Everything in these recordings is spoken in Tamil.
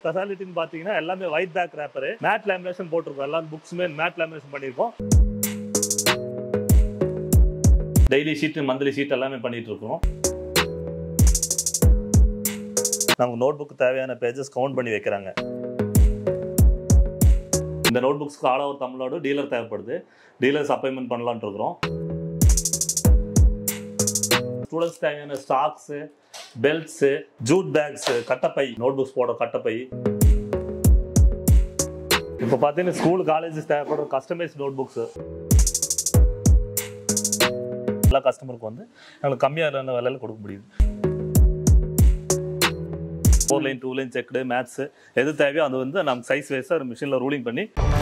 ஸ்பெஷாலிட்டின்னு பார்த்தீங்கன்னா எல்லாமே white back wrapper matt lamination போட்டிருக்கோம் எல்லா புக்ஸுமே மேட் லேமினேஷன் பண்ணியிருக்கோம் டெய்லி ஷீட் மந்த்லி ஷீட் எல்லாமே பண்ணிட்டு இருக்கோம் நமக்கு நோட் புக் தேவையான பேஜஸ் கவுண்ட் பண்ணி வைக்கிறாங்க இந்த நோட் புக்ஸ்க்கு ஆல் ஓவர் தமிழ்நாடு டீலர் தேவைப்படுது டீலர்ஸ் அப்பாயின்மெண்ட் பண்ணலாம்னு இருக்கிறோம் ஸ்டூடெண்ட்ஸ் தேவையான ஸ்டாக்ஸு பெல்ட்ஸு ஜூட் பேக்ஸு கட்டப்பை நோட் புக்ஸ் போட கட்டப்பை இப்போ பார்த்தீங்கன்னா ஸ்கூல் காலேஜஸ் தேவைப்படுற கஸ்டமைஸ் நோட் புக்ஸு எல்லா கஸ்டமருக்கு வந்து எங்களுக்கு கம்மியான விலையில கொடுக்க முடியுது four line two line checked maths எது தேவையோ அது வந்து நம்ம சைஸ் வைஸாக மிஷினில் ரூலிங் பண்ணி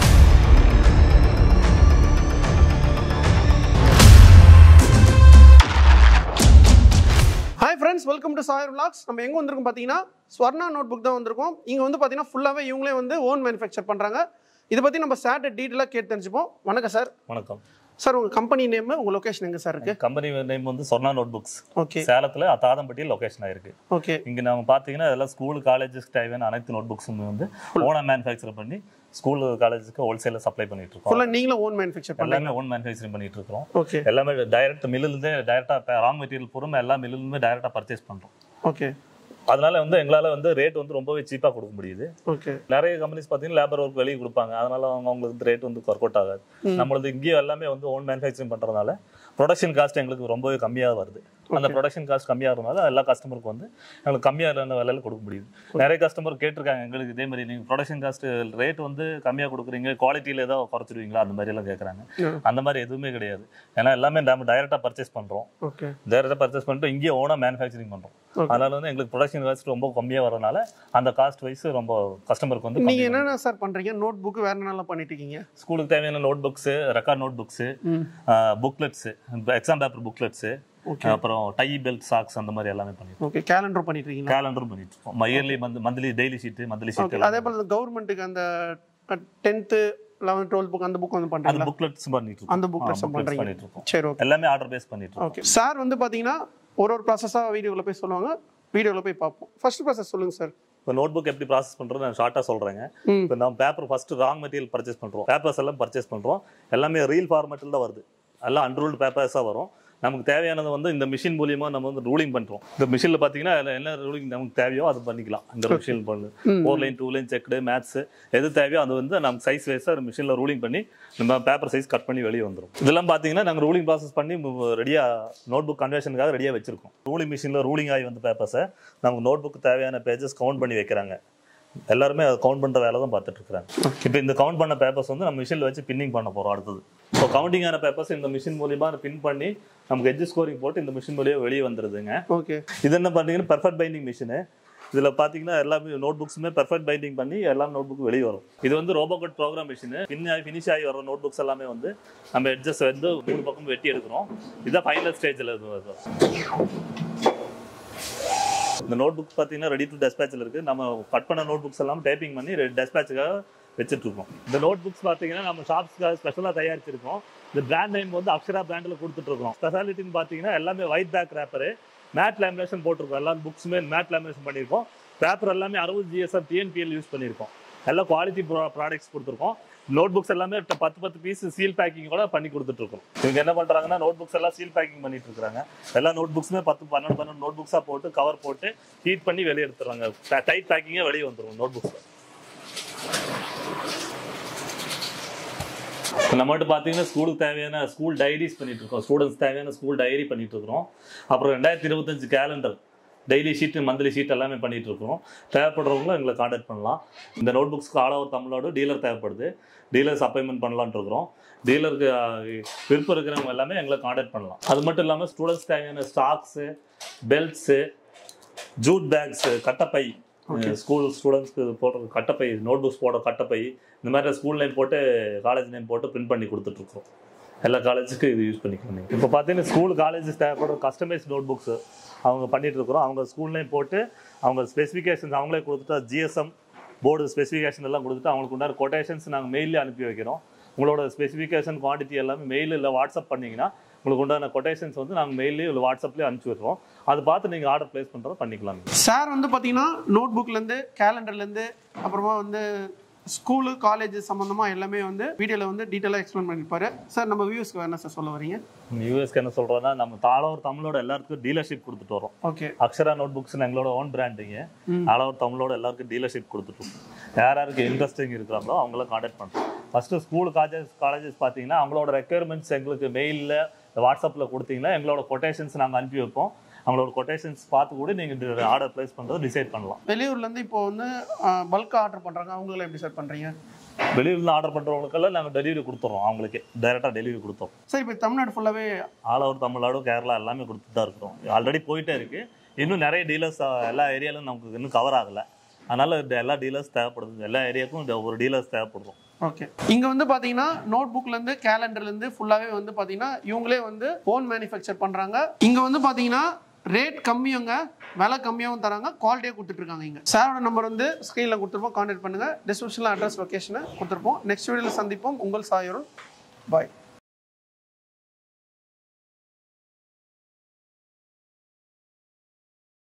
ஹாய் ஃப்ரெண்ட்ஸ் வெல்கம் டு சாயர் vlogs நம்ம எங்கே வந்திருக்கோம் பார்த்தீங்கன்னா ஸ்வர்ணா நோட் புக் தான் வந்திருக்கோம் இங்கே வந்து பார்த்தீங்கன்னா ஃபுல்லாகவே இவங்களே வந்து ஓன் மேனுஃபேக்சர் பண்ணுறாங்க இதை பற்றி நம்ம சார்ட்ட டீட்டெயிலாக கேட்டு தெரிஞ்சுப்போம் வணக்கம் சார் வணக்கம் சார் உங்கள் கம்பெனி நேம் உங்கள் லொகேஷன் எங்கே சார் இருக்குது கம்பெனி நேம் வந்து சொர்ணா நோட் புக்ஸ் ஓகே சேலத்தில் தாதம்பட்டியில் லொகேஷன் ஆயிருக்கு ஓகே இங்கே நம்ம பார்த்தீங்கன்னா இதெல்லாம் ஸ்கூல் காலேஜஸ்க்கு தேவையான அனைத்து நோட் புக்ஸுமே வந்து ஓனாக மேனுஃபேக்சர் பண்ணி ஸ்கூல் காலேஜுக்கு ஹோல்சேலில் சப்ளை பண்ணிட்டு இருக்கோம் ஃபுல்லாக நீங்களும் ஓன் மேனுஃபேக்சர் பண்ணுறீங்க எல்லாமே ஓன் மேனுஃபேக்சரிங் பண்ணிட்டு இருக்கோம் ஓகே எல்லாமே டைரக்ட் மில்லுலேருந்தே டைரெக்டாக ரா மெட்டீரியல் பூரா எல்லா மில்லுலேருந்தே டைரெக்டாக பர்ச்சேஸ் பண்ணுறோம் ஓகே அதனால வந்து எங்களால் வந்து ரேட் வந்து ரொம்பவே சீப்பாக கொடுக்க முடியுது ஓகே நிறைய கம்பெனிஸ் பார்த்தீங்கன்னா லேபர் ஒர்க் வெளியே கொடுப்பாங்க அதனால அவங்க அவங்களுக்கு ரேட் வந்து ஒர்க் அவுட் ஆகாது நம்மளது இங்கேயும் எல்லாமே வந்து ஓன் மேனுஃபேக்சரிங் பண்ணுறதுனால ப்ரொடக்ஷன் காஸ்ட் எங்களுக்கு ரொம்பவே கம்மியாக வருது அந்த ப்ரொடக்ஷன் காஸ்ட் கம்மியாகிறதுனால எல்லா கஸ்டமருக்கு வந்து எங்களுக்கு கம்மியான விலையில கொடுக்க முடியுது நிறைய கஸ்டமர் கேட்டிருக்காங்க எங்களுக்கு இதே மாதிரி நீங்கள் ப்ரொடக்ஷன் காஸ்ட் ரேட் வந்து கம்மியாக கொடுக்குறீங்க குவாலிட்டியில் ஏதோ குறைச்சிடுவீங்களா அந்த மாதிரி எல்லாம் கேட்குறாங்க ம். அந்த மாதிரி எதுவுமே கிடையாது ஏன்னா எல்லாமே நம்ம டைரெக்டாக பர்ச்சேஸ் பண்ணுறோம் ஓகே டைரெக்டாக பர்ச்சேஸ் பண்ணிட்டு இங்கேயே ஓனாக மேனுஃபேக்சரிங் பண்ணுறோம் Okay. அதனால வந்து எங்களுக்கு ப்ரொடக்ஷன் காஸ்ட் ரொம்ப கம்மியாக வரனால அந்த காஸ்ட் வைஸ் ரொம்ப கஸ்டமருக்கு வந்து நீங்கள் என்னென்ன சார் பண்ணுறீங்க நோட் புக்கு வேறு என்னெல்லாம் பண்ணிட்டு இருக்கீங்க ஸ்கூலுக்கு தேவையான note books record note books ம் booklets exam paper booklets okay அப்புறம் டை பெல்ட் சாக்ஸ் அந்த மாதிரி எல்லாமே பண்ணிட்டு ஓகே கேலண்டர் பண்ணிட்டு இருக்கீங்களா கேலண்டரும் பண்ணிட்டு இருக்கோம் yearly month monthly daily sheet monthly okay sheet அதே போல் கவர்மெண்ட்டுக்கு அந்த டென்த்து லெவன்த் டுவெல்த் புக் அந்த புக் வந்து அந்த பண்ணுறீங்களா புக்லெட்ஸ் பண்ணிட்டு இருக்கோம் அந்த booklets ஆ, booklets பண்றீங்க. பண்ணிட்டு இருக்கோம் சரி ஓகே எல்லாமே ஆர்டர் பேஸ் பண்ணிட்டு இருக்கோம் ஓகே சார் வந்து பார்த்தீங்கன்னா ஒரு ஒரு ப்ராசஸாக வீடியோவில் போய் சொல்லுவாங்க வீடியோவில் போய் பார்ப்போம் ஃபர்ஸ்ட் ப்ராசஸ் சொல்லுங்கள் சார் இப்போ நோட் புக் எப்படி ப்ராசஸ் பண்ணுறது நான் ஷார்ட்டாக சொல்கிறேங்க ம் இப்போ நம்ம paper first raw material purchase பண்ணுறோம் பேப்பர்ஸ் எல்லாம் பர்ச்சேஸ் பண்ணுறோம் எல்லாமே ரீல் ஃபார்மேட்டில் தான் வருது எல்லாம் அன்ரூல்டு பேப்பர்ஸாக வரும் நமக்கு தேவையானது வந்து இந்த மிஷின் மூலியமா நம்ம வந்து ரூலிங் பண்ணுறோம் இந்த மிஷினில் பார்த்தீங்கன்னா அதுல என்ன ரூலிங் நமக்கு தேவையோ அது பண்ணிக்கலாம் இந்த மிஷின் பண்ணு ம். Four line two line checked maths எது தேவையோ அது வந்து நம்ம சைஸ் வைஸாக மிஷினில் ரூலிங் பண்ணி நம்ம பேப்பர் சைஸ் கட் பண்ணி வெளியே வந்துடும் இதெல்லாம் பார்த்தீங்கன்னா நாங்கள் ரூலிங் ப்ராசஸ் பண்ணி ரெடியாக நோட் புக் கன்வர்ஷனுக்காக ரெடியாக வச்சிருக்கோம் ரூலிங் மிஷினில் ரூலிங் ஆகி வந்த பேப்பர்ஸை நமக்கு நோட் புக் தேவையான பேஜஸ் கவுண்ட் பண்ணி வைக்கிறாங்க எல்லாருமே அதை கவுண்ட் பண்ணுற வேலை தான் பார்த்துட்டு இருக்காங்க இப்போ இந்த கவுண்ட் பண்ண பேப்பர்ஸ் வந்து நம்ம மிஷினில் வச்சு பின்னிங் பண்ண போகிறோம் அடுத்தது ஸோ கவுண்டிங்கான பேப்பர்ஸ் இந்த மிஷின் மூலியமா பின் பண்ணி நமக்கு எட்ஜ் ஸ்கோரிங் போட்டு இந்த மிஷின் மூலியம் வெளியே வந்துடுதுங்க ஓகே இது என்ன பார்த்தீங்கன்னா பெர்ஃபெக்ட் பைண்டிங் மிஷினு இதில் பார்த்தீங்கன்னா எல்லாமே நோட் புக்ஸுமே பெர்ஃபெக்ட் பைண்டிங் பண்ணி எல்லா நோட் புக் வெளியே வரும் இது வந்து ரோபோகட் ப்ரோக்ராம் மிஷின் பின் ஆகி ஃபினிஷ் ஆகி வர நோட் புக்ஸ் எல்லாமே வந்து நம்ம எட்ஜஸ் வந்து மூணு பக்கம் வெட்டி எடுக்கிறோம் இதான் ஃபைனல் ஸ்டேஜில் இது இந்த நோட் புக் பார்த்தீங்கன்னா ரெடி டு டெஸ்பேச்சில் இருக்குது நம்ம கட் பண்ண நோட் புக்ஸ் எல்லாம் டைப்பிங் பண்ணி டெஸ்பேச்சுக்காக வச்சுட்டு இருக்கோம் இந்த நோட் புக்ஸ் பார்த்தீங்கன்னா நம்ம ஷாப்ஸ்க்காக ஸ்பெஷலாக தயாரிச்சிருக்கோம் இந்த பிராண்ட் நேம் வந்து அக்ஷரா பிராண்டில் கொடுத்துட்ருக்கோம் ஸ்பெஷாலிட்டின்னு பார்த்தீங்கன்னா எல்லாமே white back wrapper matt lamination போட்டிருக்கோம் எல்லா புக்ஸுமே மேட் லேமினேஷன் பண்ணியிருக்கோம் பேப்பர் எல்லாமே அறுபது ஜிஎஸ்எம் டிஎன்பிஎல் யூஸ் பண்ணியிருக்கோம் எல்லாம் குவாலிட்டி ப்ராடக்ட்ஸ் கொடுத்துருக்கோம் நோட் புக்ஸ் எல்லாமே ட- பத்து பத்து பீஸ் சீல் பேக்கிங் கூட பண்ணி கொடுத்துட்டு இருக்கோம் இவங்க என்ன பண்றாங்கன்னா நோட் புக்ஸ் எல்லாம் சீல் பேக்கிங் பண்ணிட்டு இருக்காங்க எல்லா நோட் புக்ஸுமே பத்து பன்னெண்டு பன்னெண்டு நோட் புக்ஸா போட்டு கவர் போட்டு ஹீட் பண்ணி வெளியே எடுத்துறாங்க டைட் பேக்கிங்கே வெளியே வந்துரும் நோட் புக்ஸ் நம்மகிட்ட பார்த்தீங்கன்னா ஸ்கூலுக்கு தேவையான ஸ்கூல் டைரிஸ் பண்ணிட்டு இருக்கோம் ஸ்டூடெண்ட்ஸ் தேவையான ஸ்கூல் டைரி பண்ணிட்டு இருக்கிறோம் அப்புறம் ரெண்டாயிரத்தி இருபத்தஞ்சு calendar daily sheet monthly sheet எல்லாமே பண்ணிட்டு இருக்கோம் தேவைப்படுறவங்களும் எங்களை காண்டாக்ட் பண்ணலாம் இந்த நோட் புக்ஸ்க்கு ஆல் ஓவர் தமிழ்நாடு டீலர் தேவைப்படுது டீலர்ஸ் அப்பாயின்மெண்ட் பண்ணலாம்னு இருக்கிறோம் டீலருக்கு விருப்பம் இருக்கிறவங்க எல்லாமே எங்களை காண்டாக்ட் பண்ணலாம் அது மட்டும் இல்லாமல் ஸ்டூடெண்ட்ஸ் தேவையான ஸ்டாக்ஸு பெல்ட்ஸு ஜூட் பேக்ஸு கட்டப்பை ஸ்கூல் ஸ்டூடெண்ட்ஸ்க்கு போடுற கட்டப்பை நோட் புக்ஸ் போடுற கட்டப்பை இந்த மாதிரி ஸ்கூல் நேம் போட்டு காலேஜ் நேம் போட்டு பிரிண்ட் பண்ணி கொடுத்துட்ருக்கோம் எல்லா காலேஜுக்கும் இது யூஸ் பண்ணிக்கலாம் நீங்கள் இப்போ பார்த்தீங்கன்னா ஸ்கூல் காலேஜஸ் தேவைப்படுற கஸ்டமைஸ் நோட் புக்ஸு அவங்க பண்ணிட்டு இருக்கிறோம் அவங்க ஸ்கூல் நேம் போட்டு அவங்க ஸ்பெசிஃபிகேஷன்ஸ் அவங்களே கொடுத்துட்டா ஜிஎஸ்எம் போர்டு ஸ்பெசிஃபிகேஷன் எல்லாம் கொடுத்துட்டு அவங்களுக்கு உண்டான கொட்டேஷன்ஸ் நாங்கள் மெயிலே அனுப்பி வைக்கிறோம் உங்களோட ஸ்பெசிஃபிகேஷன் குவான்டிட்டி எல்லாமே மெயில் இல்லை வாட்ஸ்அப் பண்ணீங்கன்னா உங்களுக்கு உண்டான கொட்டேஷன்ஸ் வந்து நாங்கள் மெயிலையும் இல்லை வாட்ஸ்அப்லேயும் அனுப்பிச்சி விடுறோம் அதை பார்த்து நீங்கள் ஆர்டர் ப்ளேஸ் பண்ணுறதை பண்ணிக்கலாம் சார் வந்து பார்த்தீங்கன்னா நோட் புக்லேருந்து கேலண்டர்லேருந்து அப்புறமா வந்து ஸ்கூலு காலேஜ் சம்மந்தமாக எல்லாமே வந்து வீடியோவில் வந்து டீட்டெயிலாக எக்ஸ்பிளைன் பண்ணியிருப்பாரு சார் நம்ம வியூஸ்க்கு என்ன சார் சொல்ல வரீங்க யூஎஸ்க்கு என்ன சொல்கிறோன்னா நம்ம தாளவர் தமிழோட எல்லாருக்கும் டீலர்ஷிப் கொடுத்துட்டு வரோம் ஓகே அக்ஷரா நோட் புக்ஸ் எங்களோட ஓன் பிராண்டிங்க ம். ஆலவர் தமிழோட எல்லாருக்கும் டீலர்ஷிப் கொடுத்துட்டோம் யார் யாருக்கு இன்ட்ரெஸ்டிங் இருக்கிறாங்களோ அவங்கள காண்டாக்ட் பண்ணுறோம் ஃபஸ்ட்டு ஸ்கூல் காலேஜஸ் காலேஜஸ் பார்த்தீங்கன்னா அவங்களோட ரெக்குயர்மெண்ட்ஸ் எங்களுக்கு மெயிலில் வாட்ஸ்அப்பில் கொடுத்தீங்கன்னா எங்களோட கொட்டேஷன்ஸ் நாங்கள் அனுப்பி வைப்போம் அவங்களோட கொட்டேஷன்ஸ் பார்த்து கூட நீங்கள் ஆர்டர் ப்ளேஸ் பண்ணுறது டிசைட் பண்ணலாம் வெளியூர்லேருந்து இப்போ வந்து பல்காக ஆர்டர் பண்ணுறாங்க அவங்கள எப்படி சார் பண்ணுறீங்க வெளியூர்ல ஆர்டர் பண்ணுறவங்களுக்கெல்லாம் நாங்கள் டெலிவரி கொடுத்துறோம் அவங்களுக்கு டைரெக்டாக டெலிவரி கொடுத்தோம் சார் இப்போ தமிழ்நாடு ஃபுல்லாகவே ஆல் ஓவர் தமிழ்நாடு கேரளா எல்லாமே கொடுத்துட்டு தான் இருக்கிறோம் ஆல்ரெடி போயிட்டே இருக்கு இன்னும் நிறைய டீலர்ஸ் எல்லா ஏரியாலும் நமக்கு இன்னும் கவர் ஆகலை அதனால இந்த எல்லா டீலர்ஸ் தேவைப்படுது எல்லா ஏரியாவுக்கும் இந்த ஒரு டீலர்ஸ் தேவைப்படுறோம் ஓகே இங்கே வந்து பார்த்தீங்கன்னா நோட் புக்லேருந்து கேலண்டர்லேருந்து ஃபுல்லாகவே வந்து பார்த்தீங்கன்னா இவங்களே வந்து ஓன் மேனுஃபேக்சர் பண்ணுறாங்க இங்கே வந்து பார்த்தீங்கன்னா ரேட் கம்மியாங்க விலை கம்மியாகவும் தராங்க குவாலிட்டியாக கொடுத்துட்ருக்காங்க இங்கே சாரோட நம்பர் வந்து ஸ்க்ரீனில் கொடுத்துருப்போம் கான்டாக்ட் பண்ணுங்கள் டிஸ்கிரிப்ஷனில் அட்ரஸ் லொக்கேஷனை கொடுத்துருப்போம் நெக்ஸ்ட் வீடியோவில் சந்திப்போம் உங்கள் சாயருள் பாய்